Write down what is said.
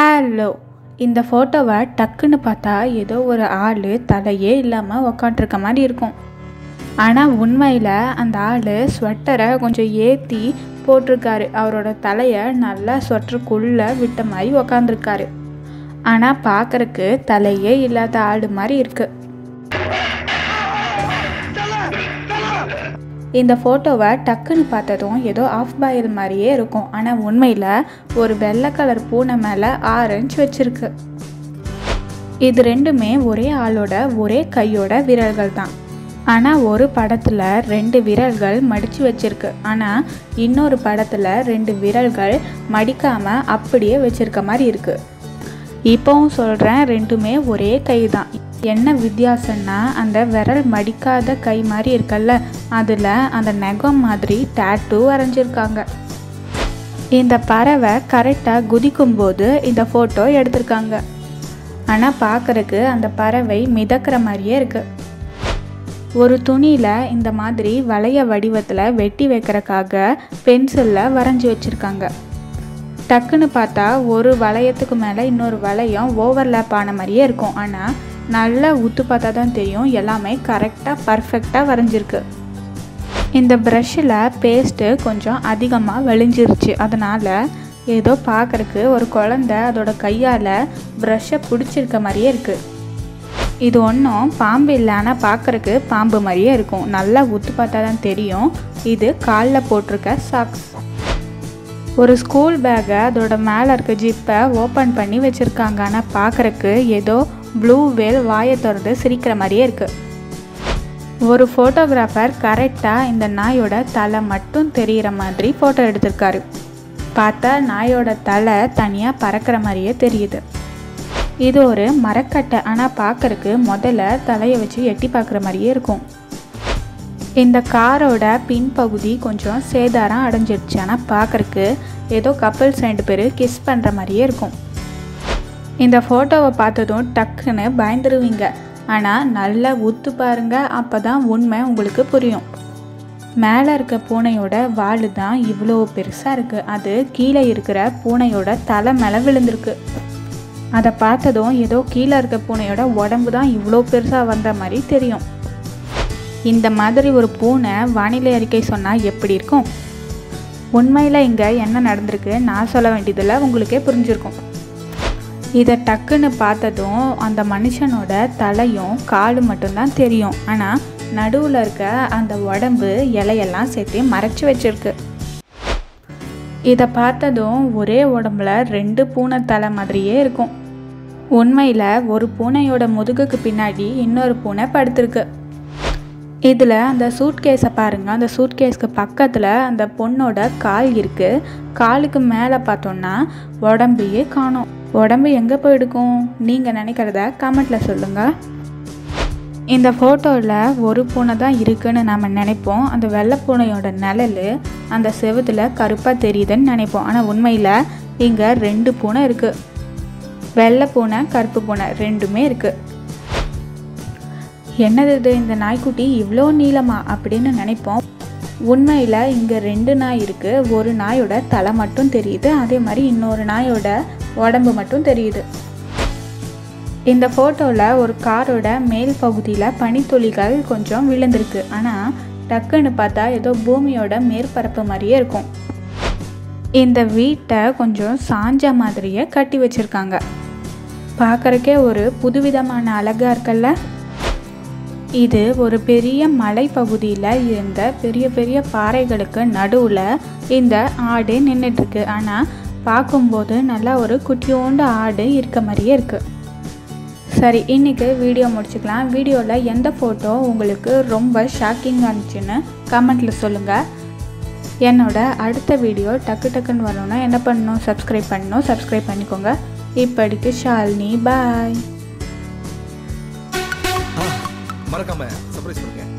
hello இந்த ஃபோட்டோவை டக்குன்னு பார்த்தா ஏதோ ஒரு ஆள் தலையே இல்லாமல் உக்காண்ட்ருக்க மாதிரி இருக்கும் ஆனால் உண்மையில் அந்த ஆள் ஸ்வெட்டரை கொஞ்சம் ஏற்றி போட்டிருக்காரு அவரோட தலையை நல்லா ஸ்வெட்டருக்குள்ளே விட்ட மாதிரி உக்காந்துருக்காரு ஆனால் பார்க்கறக்கு தலையே இல்லாத ஆள் மாதிரி இருக்குது இந்த ஃபோட்டோவை டக்குன்னு பார்த்ததும் ஏதோ ஆஃப் பாயில் மாதிரியே இருக்கும் ஆனால் உண்மையில் ஒரு வெள்ளை கலர் பூனை மேலே ஆரஞ்சு வச்சிருக்கு இது ரெண்டுமே ஒரே ஆளோட ஒரே கையோட விரல்கள் தான் ஆனால் ஒரு படத்தில் ரெண்டு விரல்கள் மடித்து வச்சிருக்கு ஆனால் இன்னொரு படத்தில் ரெண்டு விரல்கள் மடிக்காமல் அப்படியே வச்சிருக்க மாதிரி இருக்குது இப்போவும் சொல்கிறேன் ரெண்டுமே ஒரே கை தான் என்ன வித்தியாசம்னா அந்த விரல் மடிக்காத கை மாதிரி இருக்கல்ல அதில் அந்த நகம் மாதிரி டேட்டூ வரைஞ்சிருக்காங்க இந்த பறவை கரெக்டாக குதிக்கும்போது இந்த ஃபோட்டோ எடுத்திருக்காங்க ஆனால் பார்க்குறக்கு அந்த பறவை மிதக்கிற மாதிரியே இருக்குது ஒரு துணியில் இந்த மாதிரி வளைய வடிவத்தில் வெட்டி வைக்கிறக்காக பென்சிலில் வரைஞ்சி வச்சுருக்காங்க டக்குன்னு பார்த்தா ஒரு வளையத்துக்கு மேலே இன்னொரு வளையம் ஓவர்லேப் ஆன மாதிரியே இருக்கும் ஆனால் நல்லா உத்து பார்த்தா தான் தெரியும் எல்லாமே கரெக்டாக பர்ஃபெக்டாக வரைஞ்சிருக்கு இந்த ப்ரஷ்ஷில் பேஸ்ட்டு கொஞ்சம் அதிகமாக வலிஞ்சிருச்சு அதனால் ஏதோ பார்க்குறக்கு ஒரு குழந்த அதோட கையால் ப்ரஷ்ஷை பிடிச்சிருக்க மாதிரியே இருக்குது இது ஒன்றும் பாம்பு இல்லை ஆனால் பார்க்குறக்கு பாம்பு மாதிரியே இருக்கும் நல்லா உத்து பார்த்தா தான் தெரியும் இது காலில் போட்டிருக்க சாக்ஸ் ஒரு ஸ்கூல் பேக்கை அதோட மேலே இருக்க ஜிப்பை ஓப்பன் பண்ணி வச்சுருக்காங்க ஆனால் பார்க்குறக்கு ஏதோ ப்ளூ வேல் வாயை திறந்து சிரிக்கிற மாதிரியே இருக்குது ஒரு ஃபோட்டோகிராஃபர் கரெக்டாக இந்த நாயோட தலை மட்டும் தெரிகிற மாதிரி ஃபோட்டோ எடுத்திருக்காரு பார்த்தா நாயோட தலை தனியாக பறக்கிற மாதிரியே தெரியுது இது ஒரு மரக்கட்டை ஆனால் பார்க்கறக்கு முதல்ல தலையை வச்சு எட்டி பார்க்குற மாதிரியே இருக்கும் இந்த காரோட பின்பகுதி கொஞ்சம் சேதாரம் அடைஞ்சிருச்சு ஆனால் பார்க்கறக்கு ஏதோ கப்பல்ஸ் ரெண்டு பேர் கிஸ் பண்ணுற மாதிரியே இருக்கும் இந்த ஃபோட்டோவை பார்த்ததும் டக்குன்னு பயந்துருவீங்க ஆனால் நல்லா உத்து பாருங்க அப்போ தான் உண்மை உங்களுக்கு புரியும் மேலே இருக்க பூனையோட வால் தான் இவ்வளோ பெருசாக இருக்குது அது கீழே இருக்கிற பூனையோட தலை மேலே விழுந்திருக்கு அதை பார்த்ததும் ஏதோ கீழே இருக்க பூனையோட உடம்பு தான் இவ்வளோ பெருசாக வந்த மாதிரி தெரியும் இந்த மாதிரி ஒரு பூனை வானிலை அறிக்கை சொன்னால் எப்படி இருக்கும் உண்மையில் இங்கே என்ன நடந்திருக்கு நான் சொல்ல வேண்டியதில்லை உங்களுக்கே புரிஞ்சிருக்கும் இதை டக்குன்னு பார்த்ததும் அந்த மனுஷனோட தலையும் காலும் மட்டும்தான் தெரியும் ஆனால் நடுவில் இருக்க அந்த உடம்பு இலையெல்லாம் சேர்த்து மறைச்சி வச்சிருக்கு இதை பார்த்ததும் ஒரே உடம்புல ரெண்டு பூனை தலை மாதிரியே இருக்கும் உண்மையில் ஒரு பூனையோட முதுகுக்கு பின்னாடி இன்னொரு பூனை படுத்திருக்கு இதில் அந்த சூட்கேஸை பாருங்கள் அந்த சூட்கேஸ்க்கு பக்கத்தில் அந்த பொண்ணோட கால் இருக்குது காலுக்கு மேலே பார்த்தோன்னா உடம்பையே காணும் உடம்பு எங்கே போயிடுக்கும் நீங்கள் நினைக்கிறத கமெண்ட்டில் சொல்லுங்கள் இந்த ஃபோட்டோவில் ஒரு பூனை தான் இருக்குன்னு நாம் நினைப்போம் அந்த வெள்ளை பூனையோட நிழல் அந்த செவத்தில் கருப்பாக தெரியுதுன்னு நினைப்போம் ஆனால் உண்மையில் இங்கே ரெண்டு பூனை இருக்குது வெள்ளை பூனை கருப்பு பூனை ரெண்டுமே இருக்குது என்னது இது இந்த நாய்க்குட்டி இவ்வளோ நீளமா அப்படின்னு நினைப்போம் உண்மையில் இங்கே ரெண்டு நாய் இருக்குது ஒரு நாயோட தலை மட்டும் தெரியுது அதே மாதிரி இன்னொரு நாயோட உடம்பு மட்டும் தெரியுது இந்த ஃபோட்டோவில் ஒரு காரோட மேல் பகுதியில் பனித்துளிகள் கொஞ்சம் விழுந்திருக்கு ஆனால் டக்குன்னு பார்த்தா ஏதோ பூமியோட மேற்பரப்பு மாதிரியே இருக்கும் இந்த வீட்டை கொஞ்சம் சாஞ்ச மாதிரியே கட்டி வச்சுருக்காங்க பார்க்குறக்கே ஒரு புதுவிதமான அழகாக இருக்கல்ல இது ஒரு பெரிய மலைப்பகுதியில் இருந்த பெரிய பெரிய பாறைகளுக்கு நடுவில் இந்த ஆடு நின்றுட்டுருக்கு ஆனால் பார்க்கும்போது நல்லா ஒரு குட்டியோண்டு ஆடு இருக்க மாதிரியே இருக்குது சரி இன்றைக்கி வீடியோ முடிச்சுக்கலாம் வீடியோவில் எந்த ஃபோட்டோ உங்களுக்கு ரொம்ப ஷாக்கிங்காக இருந்துச்சுன்னு கமெண்ட்டில் சொல்லுங்கள் என்னோட அடுத்த வீடியோ டக்கு டக்குன்னு வரணும்னா என்ன பண்ணணும் சப்ஸ்கிரைப் பண்ணணும் சப்ஸ்கிரைப் பண்ணிக்கோங்க இப்படிக்கு ஷாலினி பாய் மறக்காம சர்ப்ரைஸ் பண்ணுங்க